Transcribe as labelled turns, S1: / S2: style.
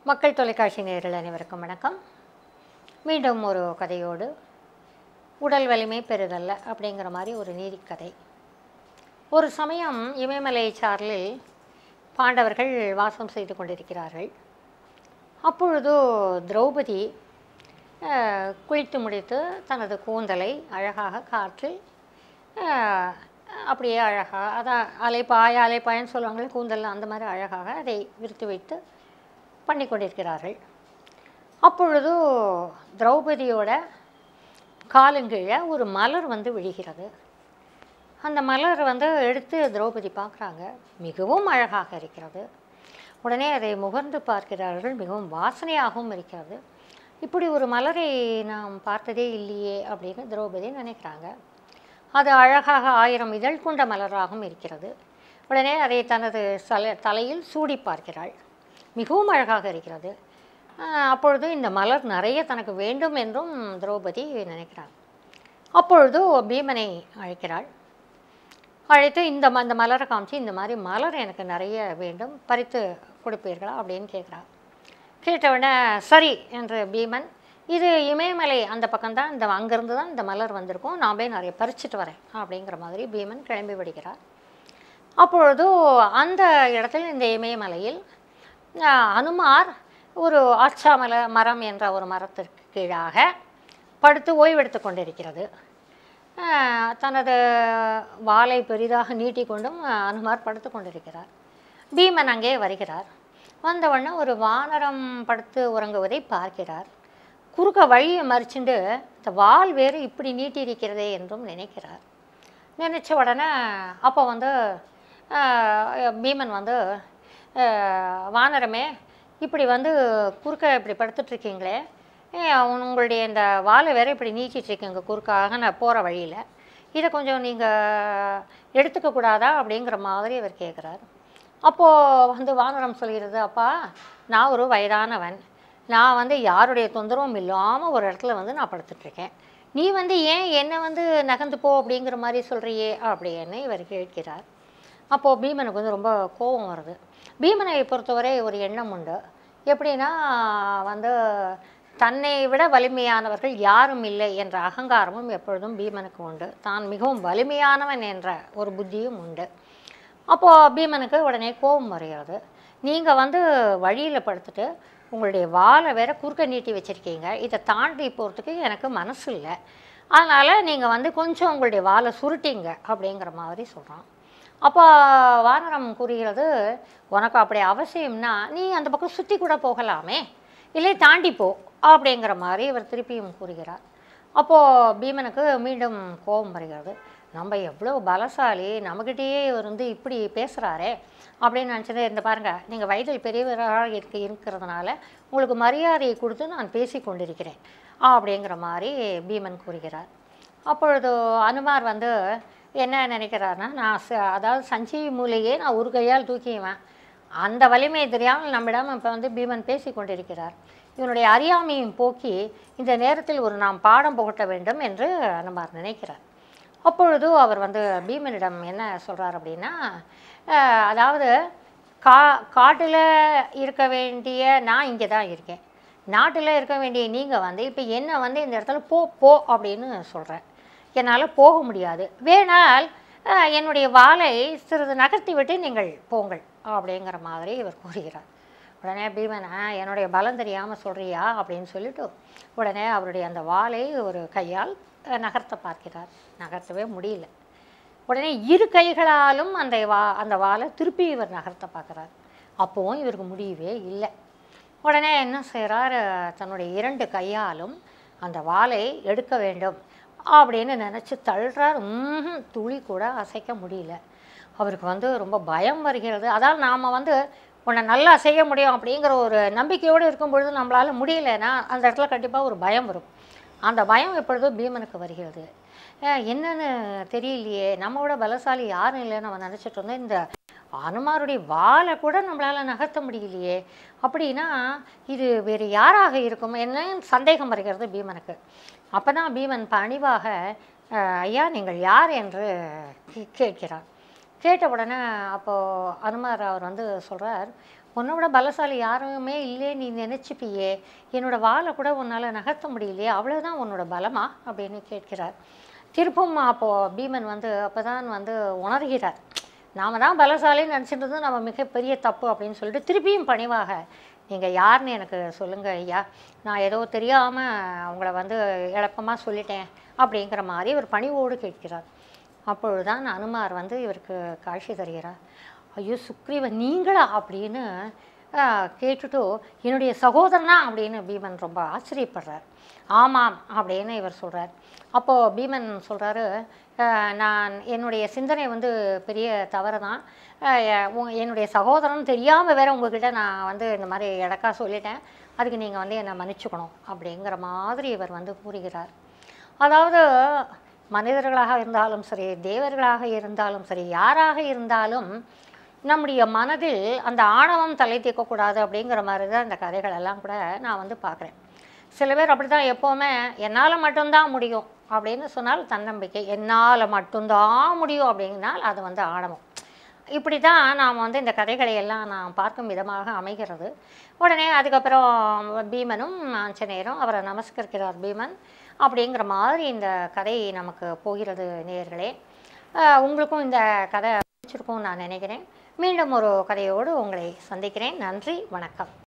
S1: மக்கள் தொலைக்காட்சி நேயர்கள் அனைவருக்கும் வணக்கம் மீண்டும் ஒரு கதையோடு உடல் வலிமை பெறுதல்ல அப்படிங்கிற மாதிரி ஒரு நீதிக்கதை ஒரு சமயம் இமயமலை சாரலில் பாண்டவர்கள் வாசம் செய்து கொண்டிருக்கிறார்கள் அப்பொழுது திரௌபதி அஹ், குளித்து முடித்து தனது கூந்தலை அழகாக காற்றில் அஹ், அப்படியே அழகாக அதான் அலைப்பாய அலைப்பாயன்னு சொல்லுவாங்களே கூந்தல் அந்த மாதிரி அழகாக அதை விரித்து வைத்து பண்ணி கொண்டிருக்கிறார்கள் அப்பொழுது திரௌபதியோட காலுங்கீழே ஒரு மலர் வந்து விழுகிறது அந்த மலர் வந்து எடுத்து திரௌபதி பார்க்குறாங்க மிகவும் அழகாக இருக்கிறது உடனே அதை முகர்ந்து பார்க்கிறார்கள் மிகவும் வாசனையாகவும் இருக்கிறது இப்படி ஒரு மலரை நாம் பார்த்ததே இல்லையே அப்படின்னு திரௌபதி நினைக்கிறாங்க அது அழகாக ஆயிரம் இதழ் கொண்ட மலராகவும் இருக்கிறது உடனே அதை தனது தல தலையில் சூடி பார்க்கிறாள் மிகவும் அழகாக இருக்கிறது ஆஹ் அப்பொழுது இந்த மலர் நிறைய தனக்கு வேண்டும் என்றும் திரௌபதி நினைக்கிறாள் அப்பொழுது பீமனை அழைக்கிறாள் அழைத்து இந்த ம- அந்த மலரை காமிச்சு இந்த மாதிரி மலர் எனக்கு நிறைய வேண்டும் பறித்து கொடுப்பீர்களா அப்படின்னு கேட்குறா கேட்டவுடனே சரி என்று பீமன் இது இமயமலை அந்த பக்கம்தான் இந்த அங்கேருந்து தான் இந்த மலர் வந்திருக்கும் நான் போய் நிறைய பறிச்சுட்டு வரேன் அப்படிங்கிற மாதிரி பீமன் கிளம்பி விடுகிறார் அப்பொழுது அந்த இடத்தில் இந்த இமயமலையில் ஆஹ், அனுமார் ஒரு ஆச்சாமல மரம் என்ற ஒரு மரத்திற்கு கீழாக படுத்து ஓய்வெடுத்து கொண்டிருக்கிறது ஆஹ், தனது வாளை பெரிதாக நீட்டிக்கொண்டும் ஆஹ், அனுமார் படுத்து கொண்டிருக்கிறார் பீமன் அங்கே வருகிறார் வந்தவுடனே ஒரு வானரம் படுத்து உறங்குவதை பார்க்கிறார் குறுக்க வழியை மறிச்சுண்டு இந்த வால் வேறு இப்படி நீட்டி இருக்கிறதே என்றும் நினைக்கிறார் நினச்ச உடனே அப்போ வந்து ஆஹ், பீமன் வந்து ஆஹ், வானரமே இப்படி வந்து குறுக்க இப்படி படுத்துட்ருக்கீங்களே உங்களுடைய இந்த வாலை வேற இப்படி நீட்டிட்டு இருக்கீங்க குறுக்காக நான் போகிற வழியில் இதை கொஞ்சம் நீங்கள் எடுத்துக்க கூடாதா அப்படிங்கிற மாதிரி அவர் கேட்குறாரு அப்போது வந்து வானரம் சொல்கிறது அப்பா நான் ஒரு வயதானவன் நான் வந்து யாருடைய தொந்தரவும் இல்லாமல் ஒரு இடத்துல வந்து நான் படுத்துட்ருக்கேன் நீ வந்து ஏன் என்னை வந்து நகர்ந்து போ அப்படிங்கிற மாதிரி சொல்கிறியே அப்படின்னு இவர் கேட்கிறார் அப்போது பீமனுக்கு வந்து ரொம்ப கோபம் வருது பீமனை பொறுத்தவரை ஒரு எண்ணம் உண்டு எப்படின்னா வந்து தன்னை விட வலிமையானவர்கள் யாரும் இல்லை என்ற அகங்காரமும் எப்பொழுதும் பீமனுக்கு உண்டு தான் மிகவும் வலிமையானவன் என்ற ஒரு புத்தியும் உண்டு அப்போது பீமனுக்கு உடனே கோபம் வருகிறது நீங்கள் வந்து வழியில் படுத்துட்டு உங்களுடைய வாலை வேற குறுக்க நீட்டி வச்சுருக்கீங்க இதை தாண்டி போகிறதுக்கு எனக்கு மனசு இல்லை அதனால் நீங்கள் வந்து கொஞ்சம் உங்களுடைய வாலை சுருட்டிங்க அப்படிங்கிற மாதிரி சொல்கிறான் அப்போ வானரம் கூறுகிறது உனக்கு அப்படி அவசியம்னா நீ அந்த பக்கம் சுற்றி கூட போகலாமே இல்லை தாண்டி போ அப்படிங்கிற மாதிரி இவர் திருப்பியும் கூறுகிறார் அப்போது பீமனுக்கு மீண்டும் கோபம் வருகிறது நம்ம எவ்வளோ பலசாலி நம்மக்கிட்டேயே இவர் வந்து இப்படி பேசுகிறாரே அப்படின்னு நினச்சது இந்த பாருங்கள் நீங்கள் வயதில் பெரியவராக இருக்க இருக்கிறதுனால உங்களுக்கு மரியாதையை கொடுத்து நான் பேசி கொண்டிருக்கிறேன் அப்படிங்கிற மாதிரி பீமன் கூறுகிறார் அப்பொழுது அனுமார் வந்து என்ன நினைக்கிறாருன்னா நான் ச- அதாவது சஞ்சீவி மூலையே நான் ஒரு கையால் தூக்கிடுவேன் அந்த வலிமை தெரியாமல் நம்மிடம் இப்போ வந்து பீமன் பேசி கொண்டிருக்கிறார் இவனுடைய அறியாமையும் போக்கி இந்த நேரத்தில் ஒரு நாம் பாடம் புகட்ட வேண்டும் என்று அனுமார் நினைக்கிறார் அப்பொழுது அவர் வந்து பீமனிடம் என்ன சொல்கிறார் அப்படின்னா அஹ், அதாவது கா காட்டில் இருக்க வேண்டிய நான் இங்கே தான் இருக்கேன் நாட்டில் இருக்க வேண்டிய நீங்கள் வந்து இப்போ என்ன வந்து இந்த இடத்துல போ போ அப்படின்னு சொல்கிறேன் என்னால் போக முடியாது வேணால் அஹ், என்னுடைய வாளை சிறிது நகர்த்தி விட்டு நீங்கள் போங்கள் அப்படிங்கிற மாதிரி இவர் கூறுகிறார் உடனே பீமன் "ஆ, என்னுடைய பலம் தெரியாமல் சொல்கிறியா அப்படின்னு சொல்லிட்டு உடனே அவருடைய அந்த வாளை ஒரு கையால் அஹ், நகர்த்த பார்க்கிறார் நகர்த்தவே முடியல உடனே இரு கைகளாலும் அந்த வா அந்த வாளை திருப்பி இவர் நகர்த்த பார்க்குறார் அப்போவும் இவருக்கு முடியவே இல்லை உடனே என்ன செய்கிறார் தன்னுடைய இரண்டு கையாலும் அந்த வாளை எடுக்க வேண்டும் அப்படின்னு நினச்சி தள்ளுறார் ம்ஹும், துளி கூட அசைக்க முடியல அவருக்கு வந்து ரொம்ப பயம் வருகிறது அதாவது நாம் வந்து உன்னை நல்லா செய்ய முடியும் அப்படிங்கிற ஒரு நம்பிக்கையோடு இருக்கும் பொழுது நம்மளால் முடியலைன்னா அந்த இடத்துல கண்டிப்பாக ஒரு பயம் வரும் அந்த பயம் எப்பொழுதும் பீமனுக்கு வருகிறது அஹ் என்னன்னு தெரியலையே நம்மளோட பலசாலி யாரும் இல்லைன்னு நம்ம நினச்சிட்டு இருந்தோம் இந்த அனுமாருடைய வாளை கூட நம்மளால் நகர்த்த முடியலையே அப்படின்னா இது வேறு யாராக இருக்கும் என்ன சந்தேகம் வருகிறது பீமனுக்கு அப்போ தான் பீமன் பணிவாக அஹ், ஐயா நீங்கள் யார் என்று கே- கேட்கிறார் கேட்ட உடனே அப்போது அனுமார் அவர் வந்து சொல்கிறார் உன்னை விட பலசாலி யாருமே இல்லையே நீ நினச்சிப்பியே என்னோட வாளை கூட உன்னால் நகர்த்த முடியலையே அவ்வளோதான் உன்னோட பலமா அப்படின்னு கேட்கிறார் திருப்பும் அப்போது பீமன் வந்து அப்போ தான் வந்து உணர்கிறார் நாம தான் பலசாலின்னு நினச்சிட்டு இருந்தோம் நம்ம மிகப்பெரிய தப்பு அப்படின்னு சொல்லிட்டு திருப்பியும் பணிவாக நீங்கள் யாருன்னு எனக்கு சொல்லுங்கள் ஐயா நான் ஏதோ தெரியாமல் அவங்கள வந்து இழப்பமாக சொல்லிட்டேன் அப்படிங்கிற மாதிரி ஒரு பணிவோடு கேட்கிறார் அப்பொழுதுதான் அனுமார் வந்து இவருக்கு காட்சி தருகிறார் ஐயோ சுக்ரீவன் நீங்களா அப்படின்னு ஆ, கேட்டுட்டு என்னுடைய சகோதரனா அப்படின்னு பீமன் ரொம்ப ஆச்சரியப்படுறார் ஆமாம் அப்படின்னு இவர் சொல்கிறார் அப்போது பீமன் சொல்கிறாரு நான் என்னுடைய சிந்தனை வந்து பெரிய தவறு தான் என்னுடைய சகோதரன் தெரியாமல் வேற உங்ககிட்ட நான் வந்து இந்த மாதிரி இடக்கா சொல்லிட்டேன் அதுக்கு நீங்கள் வந்து என்னை மன்னிச்சுக்கணும் அப்படிங்கிற மாதிரி இவர் வந்து கூறுகிறார் அதாவது மனிதர்களாக இருந்தாலும் சரி தேவர்களாக இருந்தாலும் சரி யாராக இருந்தாலும் நம்முடைய மனதில் அந்த ஆணவம் தலை தீர்க்கக்கூடாது அப்படிங்கிற மாதிரி தான் இந்த கதைகள் எல்லாம் கூட நான் வந்து பார்க்குறேன் சில பேர் அப்படி தான் எப்போவுமே என்னால் மட்டும்தான் முடியும் அப்படின்னு சொன்னால் தன்னம்பிக்கை என்னால் மட்டும்தான் முடியும் அப்படின்னால் அது வந்து ஆணவம் இப்படி தான் நாம் வந்து இந்த கதைகளை எல்லாம் நான் பார்க்கும் விதமாக அமைகிறது உடனே அதுக்கப்புறம் பீமனும் ஆஞ்சநேயரும் அவரை நமஸ்கரிக்கிறார் பீமன் அப்படிங்கிற மாதிரி இந்த கதை நமக்கு போகிறது நேயர்களே அஹ் உங்களுக்கும் இந்த கதை பிடிச்சிருக்கும்னு நான் நினைக்கிறேன் மீண்டும் ஒரு கதையோடு உங்களை சந்திக்கிறேன் நன்றி வணக்கம்